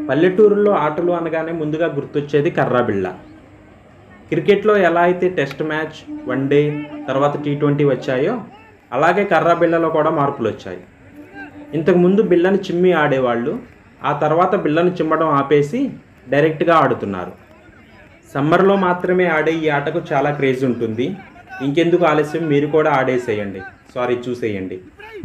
పల్లెటూరులో ఆటలు అనగానే ముందుగా గుర్తొచ్చేది కర్రాబిళ్ళ క్రికెట్లో ఎలా అయితే టెస్ట్ మ్యాచ్ వన్డే తర్వాత టీ ట్వంటీ వచ్చాయో అలాగే కర్రాబిళ్ళలో కూడా మార్పులు వచ్చాయి ఇంతకుముందు బిళ్ళని చిమ్మి ఆడేవాళ్ళు ఆ తర్వాత బిళ్ళను చిమ్మడం ఆపేసి డైరెక్ట్గా ఆడుతున్నారు సమ్మర్లో మాత్రమే ఆడే ఈ ఆటకు చాలా క్రేజ్ ఉంటుంది ఇంకెందుకు ఆలస్యం మీరు కూడా ఆడేసేయండి సారీ చూసేయండి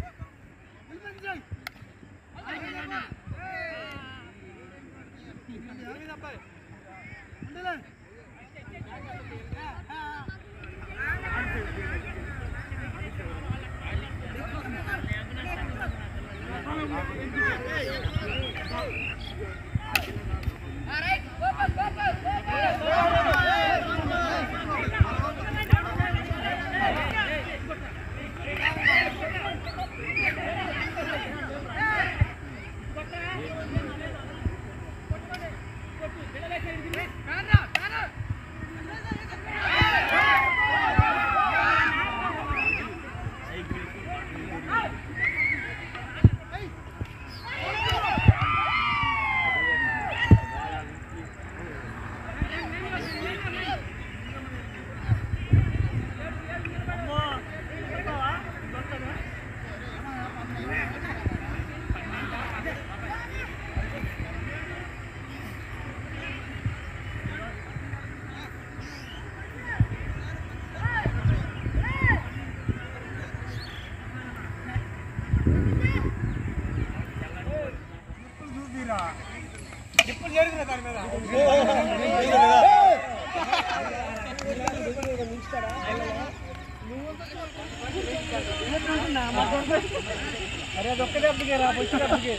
అరే అదొక్కటే అప్పటికే రా వచ్చి అప్పటికే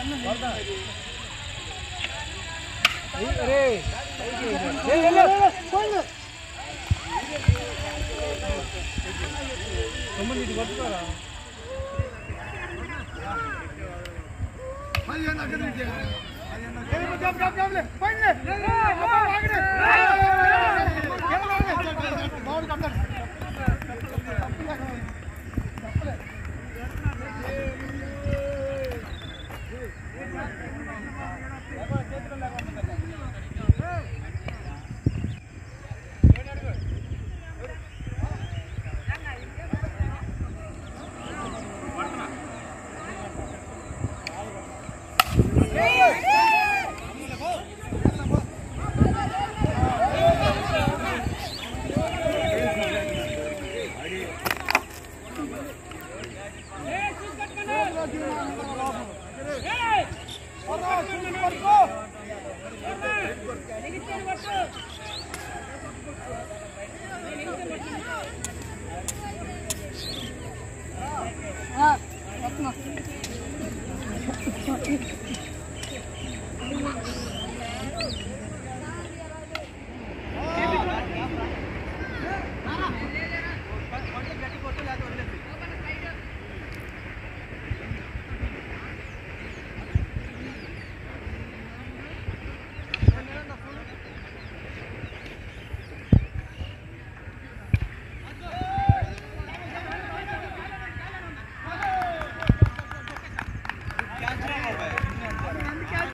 అరే తొమ్మిది ఇది పట్టుకోరా